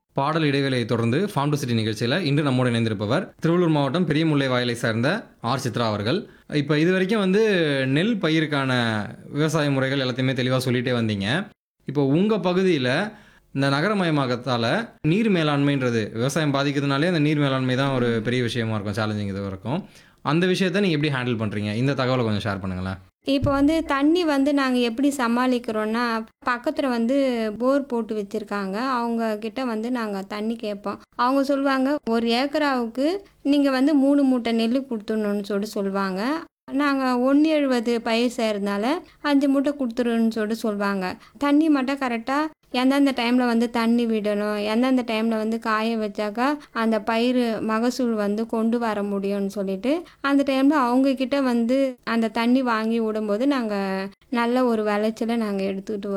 பாடல் இடைவேளையை தொடர்ந்து form to city நிகழ்ச்சியில் இன்று நம்மோடு இணைந்திருப்பவர் திருவள்ளூர் மாவட்டம் பெரிய முல்லை வாயிலை சார்ந்த ஆர் சித்ரா அவர்கள் இப்போ இது வரைக்கும் வந்து நெல் பயிருக்கான விவசாய முறைகள் எல்லாத்தையுமே தெளிவாக சொல்லிட்டே வந்தீங்க இப்போ உங்கள் பகுதியில் இந்த நகரமயமாக்கத்தால் நீர் மேலாண்மைன்றது விவசாயம் பாதிக்கிறதுனாலே அந்த நீர் மேலாண்மை தான் ஒரு பெரிய விஷயமா இருக்கும் சேலஞ்சிங் இது வரைக்கும் அந்த விஷயத்தை நீங்கள் எப்படி ஹேண்டில் பண்ணுறீங்க இந்த தகவலை கொஞ்சம் ஷேர் பண்ணுங்களேன் இப்போ வந்து தண்ணி வந்து நாங்கள் எப்படி சமாளிக்கிறோன்னா பக்கத்தில் வந்து போர் போட்டு வச்சுருக்காங்க அவங்க கிட்ட வந்து நாங்கள் தண்ணி கேட்போம் அவங்க சொல்லுவாங்க ஒரு ஏக்கராவுக்கு நீங்கள் வந்து மூணு மூட்டை நெல் கொடுத்துடணும்னு சொல்லிட்டு சொல்லுவாங்க நாங்கள் ஒன்று எழுபது பயிர் செய்கிறதுனால அஞ்சு மூட்டை கொடுத்துருன்னு சொல்லிட்டு சொல்லுவாங்க தண்ணி மட்டும் கரெக்டாக எந்தெந்த டைமில் வந்து தண்ணி விடணும் எந்தெந்த டைமில் வந்து காய வச்சாக்கா அந்த பயிர் மகசூல் வந்து கொண்டு வர முடியும்னு சொல்லிட்டு அந்த டைமில் அவங்கக்கிட்ட வந்து அந்த தண்ணி வாங்கி விடும்போது நாங்கள் நல்ல ஒரு விளைச்சலை நாங்கள் எடுத்துக்கிட்டு